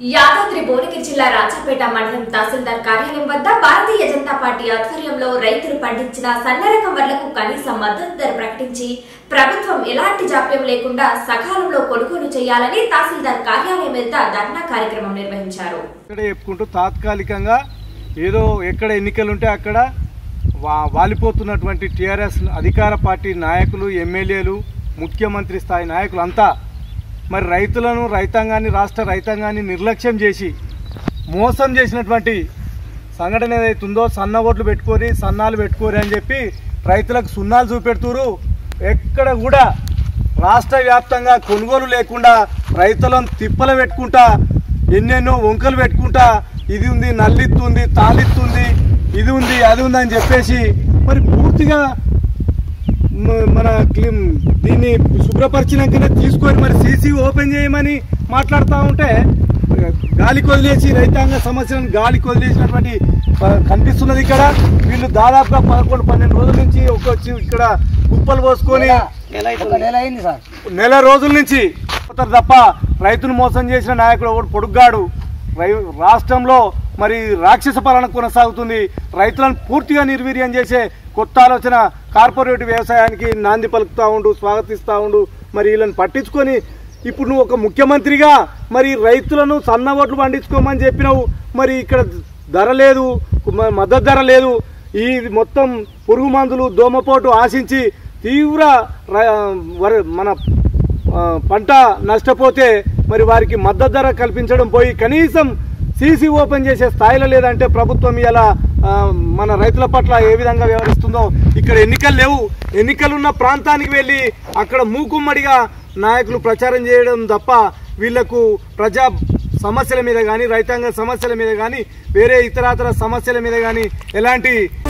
యాదాద్రి భువనగిరి జిల్లా రాజాపేట మండలం తహసీల్దార్ కార్యాలయం వద్ద భారతీయ జనతా పార్టీ ఆధ్వర్యంలో రైతులు పండించిన సన్న రకం వడ్లకు కనీస మద్దతు ధర ప్రకటించి ప్రభుత్వం ఎలాంటి జాప్యం లేకుండా సకాలంలో కొనుగోలు చేయాలని తహసీల్దార్ కార్యాలయం వద్ద ధర్నా కార్యక్రమం నిర్వహించారు ఇక్కడ చెప్పుకుంటూ తాత్కాలికంగా ఏదో ఎక్కడ ఎన్నికలు ఉంటే అక్కడ వా వాలిపోతున్నటువంటి టీఆర్ఎస్ అధికార పార్టీ నాయకులు ఎమ్మెల్యేలు ముఖ్యమంత్రి స్థాయి నాయకులు అంతా మరి రైతులను రైతాంగాన్ని రాష్ట్ర రైతాంగాన్ని నిర్లక్ష్యం చేసి మోసం చేసినటువంటి సంఘటన ఏదైతుందో సన్న ఓట్లు పెట్టుకొని సన్నాలు పెట్టుకోరి అని చెప్పి రైతులకు సున్నాలు చూపెడుతురు ఎక్కడ కూడా రాష్ట్ర వ్యాప్తంగా కొనుగోలు లేకుండా రైతులను తిప్పలు పెట్టుకుంటా ఎన్నెన్నో వంకలు పెట్టుకుంటా ఇది ఉంది నల్లిత్తుంది తాలిత్తుంది ఇది ఉంది అది ఉంది అని చెప్పేసి మరి పూర్తిగా మ- మన క్లీన్ దీన్ని శుభ్రపరిచినాకనే తీసుకొని మరి సీసీ ఓపెన్ చేయమని మాట్లాడుతూ ఉంటే గాలి కొదిలేసి రైతాంగ సమస్యలను గాలి కొదిలేసినటువంటి ప- కనిపిస్తున్నది ఇక్కడ వీళ్ళు దాదాపుగా పదకొండు పన్నెండు రోజుల నుంచి ఒక వచ్చి ఇక్కడ కుప్పలు పోసుకొని ఒక నెల అయింది సార్ నెల రోజుల నుంచి పోతారు తప్ప రైతును మోసం చేసిన నాయకుడు ఒకడు పొడుగ్గాడు రై రాష్ట్రంలో మరి రాక్షస పాలన కొనసాగుతుంది రైతులను పూర్తిగా నిర్వీర్యం చేసే కొత్త ఆలోచన కార్పొరేట్ వ్యవసాయానికి నాంది పలుకుతా ఉండు స్వాగతిస్తూ ఉండు మరి వీళ్ళని పట్టించుకొని ఇప్పుడు నువ్వు ఒక ముఖ్యమంత్రిగా మరి రైతులను సన్న ఓట్లు పండించుకోమని చెప్పినావు మరి ఇక్కడ ధర లేదు మ- మద్దతు ధర లేదు ఈ మొత్తం పురుగు మందులు దోమపోటు ఆశించి తీవ్ర ర- వర- మన ఆ, పంట నష్టపోతే మరి వారికి మద్దతు ధర కల్పించడం పోయి కనీసం సీసీ ఓపెన్ చేసే స్థాయిలో లేదంటే ప్రభుత్వం ఇలా మన రైతుల పట్ల ఏ విధంగా వ్యవహరిస్తుందో ఇక్కడ ఎన్నికలు లేవు ఎన్నికలున్న ప్రాంతానికి వెళ్ళి అక్కడ మూకుమ్మడిగా నాయకులు ప్రచారం చేయడం తప్ప వీళ్లకు ప్రజా సమస్యల మీద కానీ రైతాంగ సమస్యల మీద కానీ వేరే ఇతరాతర సమస్యల మీద కానీ ఎలాంటి